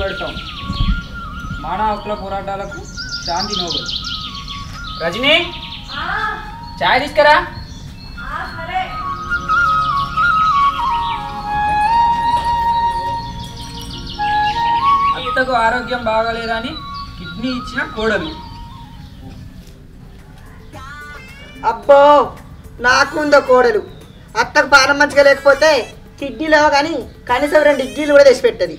పెడతాం మానవ హక్కుల పోరాటాలకు శాంతి నోబెల్ రజనీ చాయ్ తీసుకురా అత్తకు ఆరోగ్యం బాగాలేదని కిడ్నీ ఇచ్చిన కోడలు అబ్బో నాకుందో కోడలు అత్తకు పానం మంచిగా లేకపోతే కిడ్నీలో కానీ కనీసం రెండు ఇడ్లీలు కూడా తెచ్చి పెట్టది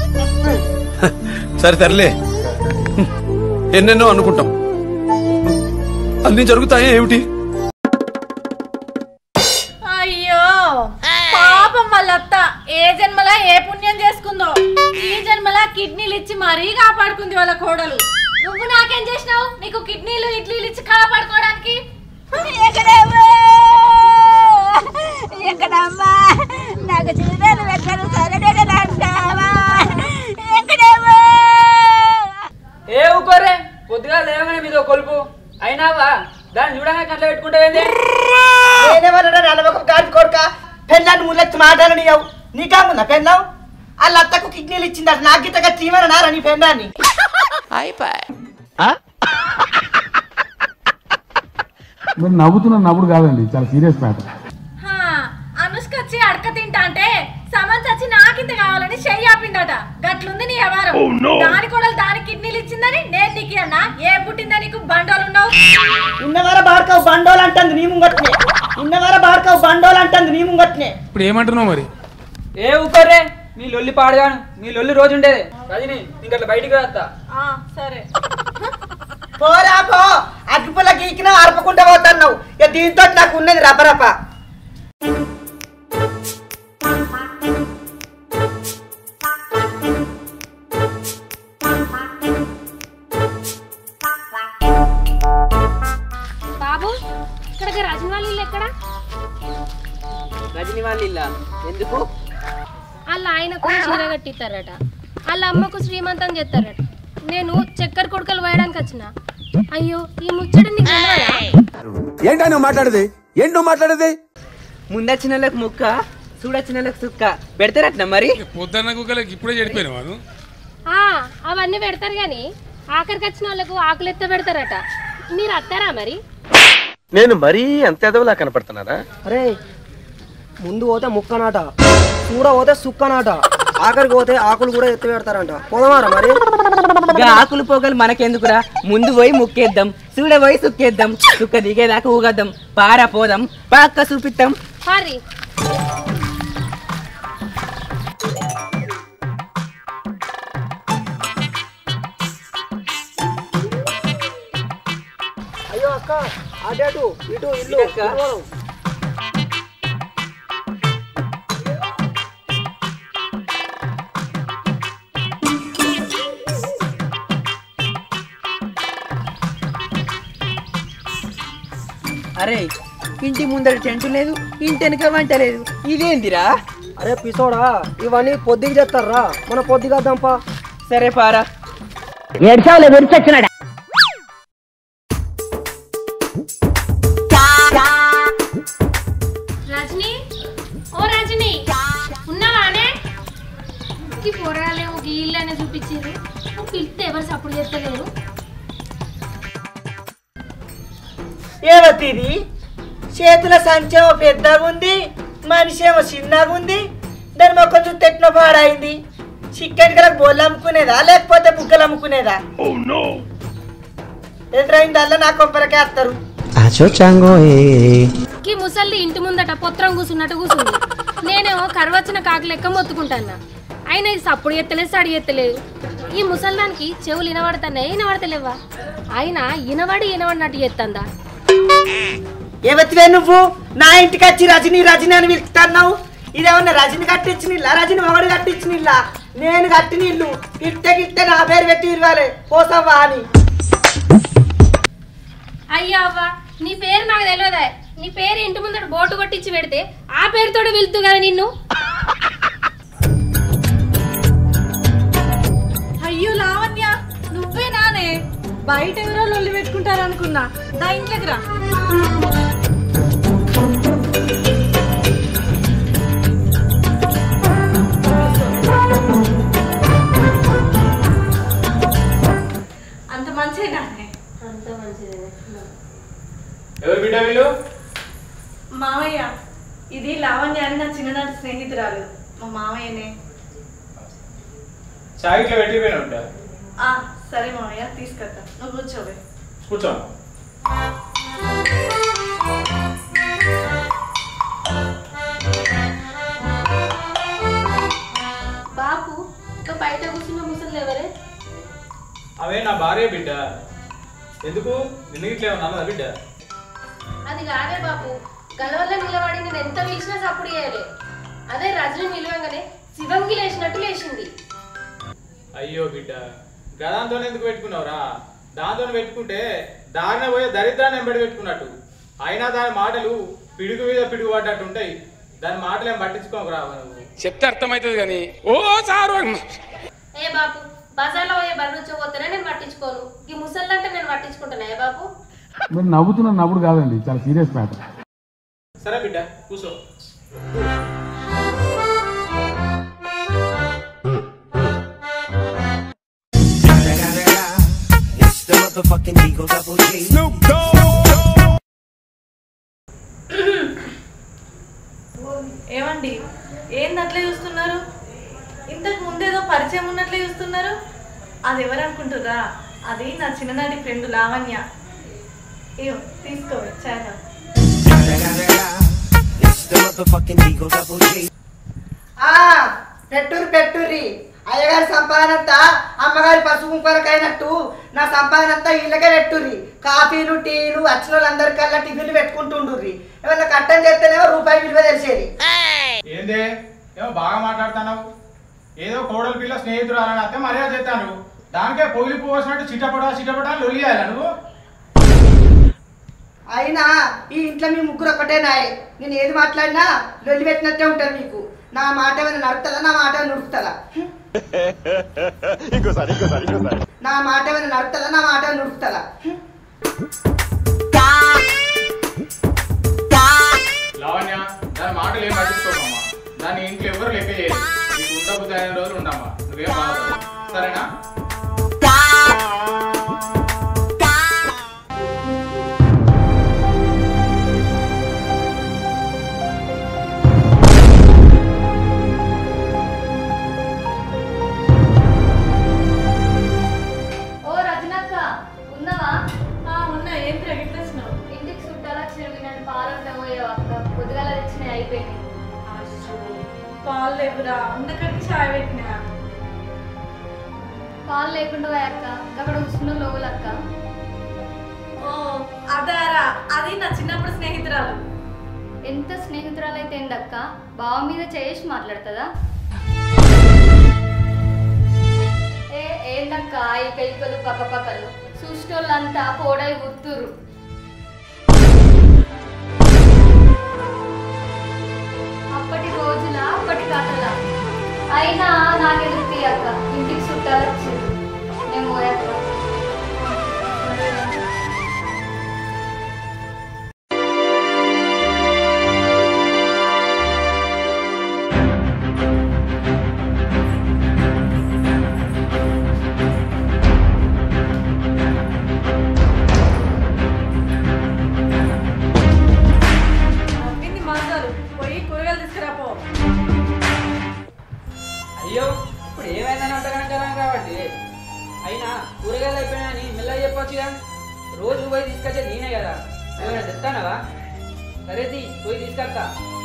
సరే తరలే ఎన్నెన్నో అనుకుంటాం అన్ని జరుగుతాయా ఏమిటి అయ్యో పాపం వాళ్ళత్త ఏ జన్మలా ఏ పుణ్యం చేసుకుందో ఈ జన్మలా కిడ్నీలు ఇచ్చి మరీ కాపాడుకుంది వాళ్ళ కోడలు నువ్వు నాకేం చేసినావు నీకు కిడ్నీలు ఇడ్లీలు ఇచ్చి కాపాడుకోవడానికి ఎక్కడమ్మా నాకు చిరునాలు పెట్టరు సరడగలంటావా ఎక్కడమ్మా ఏ ఊకోరే పొద్దుగా లేవగానే మీద కొలుపు అయినావా దాన్ని చూడగానే కట్ల పెట్టుకుంటావేంది నేనేమన్నా నలభై కాదు కొడుక పెళ్ళాన్ని ముల్లెత్తి మాటలు నీయవు నీకేముందా పెళ్ళాం వాళ్ళ అత్తకు కిడ్నీలు ఇచ్చిందట నా గీతగా తీమన్నారా నీ పెళ్ళాన్ని మీరు నవ్వుతున్న నవ్వుడు కాదండి చాలా సీరియస్ మ్యాటర్ హా, అనుష్క వచ్చి అడక తింటా అంటే సమంత వచ్చి నాకింత కావాలని చెయ్యి ఆపిందట గట్లుంది నీ వ్యవహారం దాని కూడా దాని కిడ్నీలు ఇచ్చిందని నేను నీకు అన్నా ఏ పుట్టిందా నీకు బండోలు ఉండవు ఇన్నవార బాడకావు బండోలు అంటుంది నీ ముంగట్నే ఇన్నవార బాడకావు బండోలు అంటుంది నీ ముంగట్నే ఇప్పుడు ఏమంటున్నావు మరి ఏ ఊకోరే మీ లొల్లి పాడుగాను మీ లొల్లి రోజు ఉండేది రజనీ ఇంకట్లా బయటికి వస్తా ఆ, సరే పోరా పో అగ్గిపుల్ల గీకినా అరపకుండా పోతున్నావు ఇక దీంతో నాకు ఉన్నది రపరప బాబు ఇక్కడ రజనీ వాళ్ళ ఇల్లు ఎక్కడ రజనీ వాళ్ళ ఇల్లా ఎందుకు వాళ్ళ ఆయనకు చీర కట్టిస్తారట వాళ్ళ అమ్మకు శ్రీమంతం చేస్తారట నేను చక్కెర కొడుకలు వేయడానికి వచ్చిన అయ్యో ఈ ముచ్చట నీకు తెలియదా? ఏంటా నువ్వు మాట్లాడేది ఏంటి నువ్వు మాట్లాడేది ముందొచ్చిన వాళ్ళకి ముక్క చూడొచ్చిన వాళ్ళకి సుక్క పెడతారట్న మరి పొద్దున్న కుక్కలకి ఇప్పుడే చెడిపోయిన వారు ఆ అవన్నీ పెడతారు కానీ ఆఖరికి వచ్చిన వాళ్ళకు ఆకులు ఎత్త పెడతారట మీరు అత్తారా మరి నేను మరీ అంత ఎదవలా కనపడుతున్నారా అరే ముందు పోతే ముక్కనాట చూడ పోతే సుక్కనాట ఆఖరికి పోతే ఆకులు కూడా ఎత్తి పెడతారంట పోదమారా మరి గా ఆకులు పోగలు మనకెందుకురా ముందు పోయి ముక్కేద్దాం చూడ పోయి సుక్కేద్దాం సుక్క దిగేదాకా ఊగద్దాం పారా పోదాం పాక్క చూపిద్దాం పారి అయ్యో అక్క అటు ఇటు ఇల్లు అక్క. ఇటు. అరే ఇంటి ముందర టెంట్ లేదు ఇంటి వెనక వంట లేదు ఇదేందిరా అరే పిసోడా ఇవన్నీ పొద్దుకి చేస్తారా మన పొద్దుగద్దాంపా సరే పారా రజనీ ఓ రజనీ ఉన్నావానే ఈ పొరగాలేమో గీళ్ళనే చూపించారు పిలిస్తే ఎవరు సపోర్ట్ చేస్తలేరు ఏమతి ఇది చేతుల సంచేమో పెద్దగా ఉంది మనిషి ఏమో చిన్నగా ఉంది దాని మొక్క చూస్తే ఎట్నో పాడైంది చికెన్ కలకు బొల్లు అమ్ముకునేదా లేకపోతే బుగ్గలు అమ్ముకునేదా ఎదురైందల్లా నా కొబ్బరికే వస్తారు ఈ ముసల్ది ఇంటి ముందట పొత్రం కూసున్నట్టు కూసుంది నేనేమో కరువచ్చిన కాకు లెక్క మొత్తుకుంటానా అయినా ఇది సప్పుడు ఎత్తలేదు సడి ఎత్తలేదు ఈ ముసల్దానికి చెవులు ఇనబడతానే ఇనబడతలేవా అయినా ఇనబడి ఇనబడినట్టు చేస్తుందా ఏమతివే నువ్వు నా ఇంటికి వచ్చి రజనీ రజనీ అని పిలుస్తున్నావు ఇదేమన్నా రజని కట్టించిన ఇల్లా రజని మొగడు కట్టించిన ఇల్లా నేను కట్టిన ఇల్లు గిట్టే గిట్టే నా పేరు పెట్టి ఇవ్వాలి పోసవ్వా అని అయ్యా అవ్వ నీ పేరు నాకు తెలియదా నీ పేరు ఇంటి ముందట బోటు కొట్టించి పెడితే ఆ పేరుతోటి వెళ్తూ కదా నిన్ను అయ్యో లావణ్య నువ్వే నానే బయట ఎవరో లొల్లి పెట్టుకుంటారు అనుకున్నా నా ఇంట్లోకి రా లావణ్య అని నా చిన్ననాటి స్నేహితురాలు మా మామయ్యనే చాయ్ ఇట్లా పెట్టిపోయినా ఉంటా ఆ, సరే మామయ్య తీసుకొస్తా నువ్వు కూర్చోవే కూర్చో బాపు ఇంకా బయట కూర్చున్న ముసలి ఎవరే అవే నా భార్య బిడ్డ ఎందుకు నిన్న ఇట్లా ఏమన్నా బిడ్డ అది కాదే బాపు గలవల్ల నిలబడి నేను ఎంత పిలిచినా సప్పుడు చేయలే అదే రజని నిలవంగానే శివంగి లేచినట్టు లేచింది అయ్యో బిడ్డ గదాంతో ఎందుకు పెట్టుకున్నావురా దాంతో పెట్టుకుంటే దారిన పోయే దరిద్రాన్ని ఎంబడి పెట్టుకున్నట్టు అయినా దాని మాటలు పిడుగు మీద పిడుగు పడ్డట్టు ఉంటాయి దాని మాటలు ఏం పట్టించుకోకరా నువ్వు చెప్తే అర్థమవుతుంది కానీ ఓ సారు ఏ బాపు బజార్లో పోయే బండి వచ్చకపోతేనే నేను పట్టించుకోను ఈ ముసళ్ళంటే నేను పట్టించుకుంటాను ఏ బాపు మీరు నవ్వుతున్న నవ్వుడు కాదండి చాలా సీరియస్ మ్యాటర్ సరే బిడ్డ కూర్చో ఏమండి ఏంది అట్లా చూస్తున్నారు ఇంతకు ముందేదో పరిచయం ఉన్నట్లే చూస్తున్నారు అది ఎవరు అనుకుంటుర్రా అది నా చిన్ననాటి ఫ్రెండ్ లావణ్య ఇయో తీసుకోవే చాలా ఆ, పెట్టుర్రి పెట్టుర్రి అయ్యగారి సంపాదన అంతా అమ్మగారి పసుపు కుంకుమకైనట్టు నా సంపాదన అంతా ఇళ్ళకే పెట్టుర్రి కాఫీలు టీలు వచ్చిన వాళ్ళందరికల్లా టిఫిన్లు పెట్టుకుంటుండ్రి ఏమన్నా కట్టం చేస్తేనేమో రూపాయి విలువ తెలిసేది ఏందే ఏమో బాగా మాట్లాడుతున్నావు ఏదో కోడలి పిల్ల స్నేహితురాలని అత్తే మర్యాద చేస్తాను దానికే పొగిలి పోసినట్టు చిట్టపడా చిట్టపడా లొల్లి చేయాలా నువ్వు అయినా ఈ ఇంట్లో మీ ముగ్గురు ఒకటేనాయ్ నేను ఏది మాట్లాడినా లొల్లి పెట్టినట్టే ఉంటారు మీకు నా మాట ఏమైనా నడుస్తుందా నా మాట ఏమైనా నుడుస్తుందా ఇంకోసారి ఇంకోసారి ఇంకోసారి నా మాట ఏమైనా నడుతుందా నా మాట ఏమైనా నుడుస్తుందా లావణ్య దాని మాటలు ఏం పట్టించుకోకమ్మా దాన్ని ఇంట్లో ఎవరు లెక్క చేయరు నీకు ఉండబుద్ధి అయిన రోజులు ఉండమ్మా నువ్వేం బాధపడదు సరేనా ఓ రజనక్క ఉన్నావా ఆ, ఉన్నా ఏం ప్రకటిస్తున్నావు ఇంటికి చుట్టాలా చెరువినట్టు పాలంటే పోయావు అక్క పొద్దుగాల తెచ్చినాయి అయిపోయినాయి పాలు లేవురా ఉండకడికి చాయ్ పెట్టినా పాలు లేకుండా పోయాక అక్కడ కూర్చున్న లోవులక్క ఓ అదారా అది నా చిన్నప్పుడు స్నేహితురాలు ఎంత స్నేహితురాలైతే ఏందక్క బావ మీద చేసి మాట్లాడుతుందా ఏ ఏందక్క ఈ కైకలు పక్క పక్కలు చూసేటోళ్ళంతా కోడలు గుర్తురు అప్పటి రోజుల అప్పటి కథల అయినా నాకెందుకు అక్క ఇంటికి చుట్టాలు వచ్చింది నేను పోయాక నవ్వింది మాందాలు పోయి కూరగాయలు తీసుకురాపో అయ్యో ఇప్పుడు ఏమైందని అంత కనకరం కాబట్టి అయినా కూరగాయలు అయిపోయినాయని మెల్లగా చెప్పొచ్చుగా రోజు పోయి తీసుకొచ్చేది నేనే కదా ఏమైనా చెప్తానవా సరే తీ పోయి తీసుకొస్తా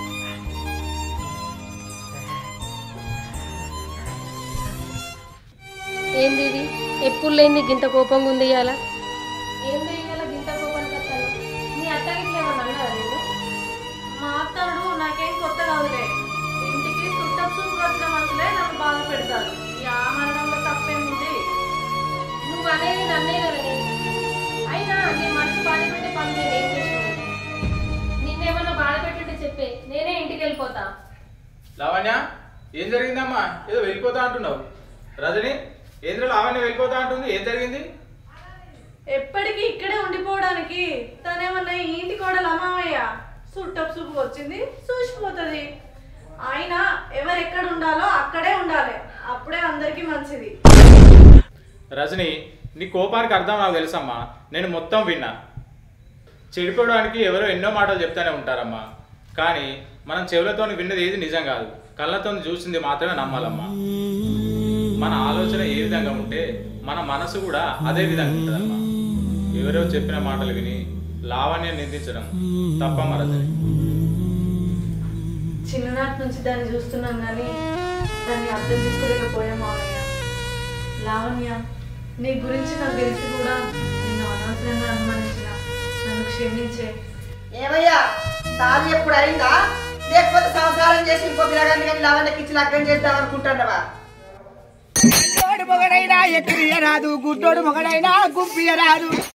ఏంది ఇది ఎప్పుడు లేని గింత కోపంగా ఉంది ఇవాళ ఏంది ఇవాళ గింత కోపంగా వస్తాను నీ అత్త గిట్ల ఏమన్నా అన్నారా నేను మా అత్తడు నాకేం కొత్త కాదులే ఇంటికి చుట్టం చూపు వచ్చిన మనుషులే నన్ను బాధ పెడతారు ఈ ఆమరణంలో తప్పేముంది నువ్వు అనేది నన్నే కదా నేను అయినా నీ మనసు బాధ పెట్టే పని నేను ఏం చేసాను నిన్నేమన్నా బాధ పెట్టుంటే చెప్పే నేనే ఇంటికి వెళ్ళిపోతా లావణ్య ఏం జరిగిందమ్మా ఏదో వెళ్ళిపోతా అంటున్నావు రజని ఏంద్ర లావణ్య వెళ్ళిపోతా అంటుంది ఏం జరిగింది ఎప్పటికీ ఇక్కడే ఉండిపోవడానికి తనేమన్నా ఈ ఇంటి కోడలు అమ్మావయ్య చుట్టపు చూపు వచ్చింది చూసిపోతుంది అయినా ఎవరు ఎక్కడ ఉండాలో అక్కడే ఉండాలి అప్పుడే అందరికీ మంచిది రజని నీ కోపానికి అర్థం నాకు తెలుసమ్మా నేను మొత్తం విన్నా చెడిపోవడానికి ఎవరో ఎన్నో మాటలు చెప్తానే ఉంటారమ్మా కానీ మనం చెవులతో విన్నది ఏది నిజం కాదు కళ్ళతో చూసింది మాత్రమే నమ్మాలమ్మా మన ఆలోచన ఏ విధంగా ఉంటే మన మనసు కూడా అదే విధంగా ఉంటుందమ్మా ఎవరో చెప్పిన మాటలు విని లావణ్యం నిందించడం తప్ప మరజని చిన్ననాటి నుంచి దాన్ని చూస్తున్నాం కానీ దాన్ని అర్థం చేసుకోలేకపోయాం మామయ్య లావణ్య నీ గురించి నాకు తెలిసి కూడా నేను అనవసరంగా అనుమానించిన నన్ను క్షమించే ఏమయ్యా సారి ఎప్పుడు అయిందా లేకపోతే సంసారం చేసి ఇంకో పిల్లగాన్ని కానీ లావణ్యకి ఇచ్చి లగ్గం చేద్దాం అనుకుంటున్నావా మొగడైనా ఎక్కిరియరాదు గుడ్డోడు మొగడైనా గుప్పియరాదు